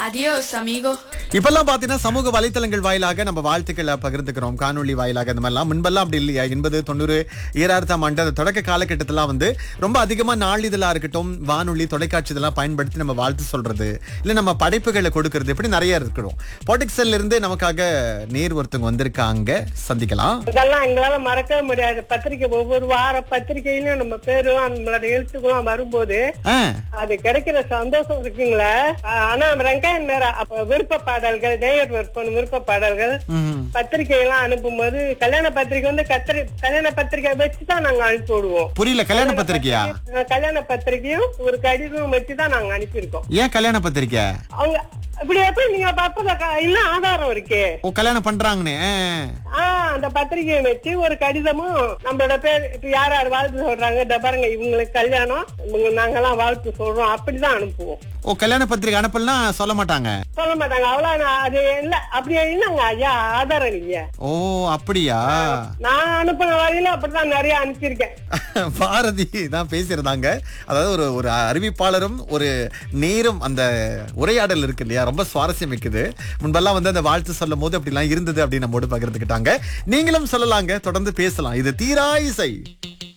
Adiós, amigo. இப்பெல்லாம் பாத்தீங்கன்னா சமூக வலைத்தளங்கள் வாயிலாக நம்ம வாழ்த்துக்களை பகிர்ந்துக்கிறோம் காணொளி வாயிலாக இந்த மாதிரிலாம் முன்பெல்லாம் அப்படி இல்லையா எண்பது தொண்ணூறு ஈராயிரத்தாம் ஆண்டு அந்த தொடக்க காலகட்டத்திலாம் வந்து ரொம்ப அதிகமா நாளிதழா இருக்கட்டும் வானொலி தொலைக்காட்சி இதெல்லாம் பயன்படுத்தி நம்ம வாழ்த்து சொல்றது இல்ல நம்ம படைப்புகளை கொடுக்கறது இப்படி நிறைய இருக்கிறோம் பொட்டிக்ஸல்ல இருந்து நமக்காக நேர் ஒருத்தவங்க வந்திருக்காங்க சந்திக்கலாம் இதெல்லாம் எங்களால மறக்கவே முடியாது பத்திரிக்கை ஒவ்வொரு வார பத்திரிக்கையிலும் நம்ம பேரும் நம்மளோட எழுத்துக்கெல்லாம் வரும்போது ஆ, அது கிடைக்கிற சந்தோஷம் இருக்குங்களே ஆஹ் ஆனா வெங்காயம் நேரம் அப்ப விருப்ப பாடல்கள் நேயர் விருப்பம் விருப்ப பாடல்கள் ம். பத்திரிக்கை எல்லாம் அனுப்பும்போது கல்யாண பத்திரிக்கை வந்து கத்திரி கல்யாண பத்திரிக்கை வச்சுதான் நாங்க அனுப்பி விடுவோம் புரியல கல்யாண பத்திரிக்கையா ஆஹ் கல்யாண பத்திரிக்கையும் ஒரு கடிதம் வச்சுதான் நாங்க அனுப்பியிருக்கோம் ஏன் கல்யாண பத்திரிக்கை அவங்க இப்படி எப்படி நீங்க பார்த்தத இன்னும் ஆதாரம் இருக்கே ஓ கல்யாணம் பண்றாங்கன்னு ஆ. ஆஹ் அந்த பத்திரிகையை வச்சு ஒரு கடிதமும் நம்மளோட பேர் இப்ப யார் யார் வாழ்த்து சொல்றாங்க இந்த பாருங்க இவங்களுக்கு கல்யாணம் இவங்க நாங்கெல்லாம் வாழ்த்து சொல்றோம் அப்படிதான் அனுப்புவோம் ஓ கல்யாண பத்திரிக்கை அனுப்பலாம் சொல்ல மாட்டாங்க சொல்ல மாட்டாங்க அவ்வளவு நான் அது இல்ல அப்படி இல்லங்க ஐயா ஆதாரம் இல்லையா ஓ அப்படியா நான் அனுப்புன வழியில அப்படிதான் நிறைய அனுப்பியிருக்கேன் பாரதி தான் பேசியிருந்தாங்க அதாவது ஒரு ஒரு அறிவிப்பாளரும் ஒரு நேரும் அந்த உரையாடல் இருக்கு இல்லையா ரொம்ப சுவாரஸ்யம் இருக்குது முன்பெல்லாம் வந்து அந்த வாழ்த்து சொல்லும் போது அப்படிலாம் இருந்தது அப்படின்னு நம்மோடு பகிர்ந்துக்கிட்டாங்க நீங்களும் சொல்லலாங்க தொடர்ந்து பேசலாம் இது தீரா இசை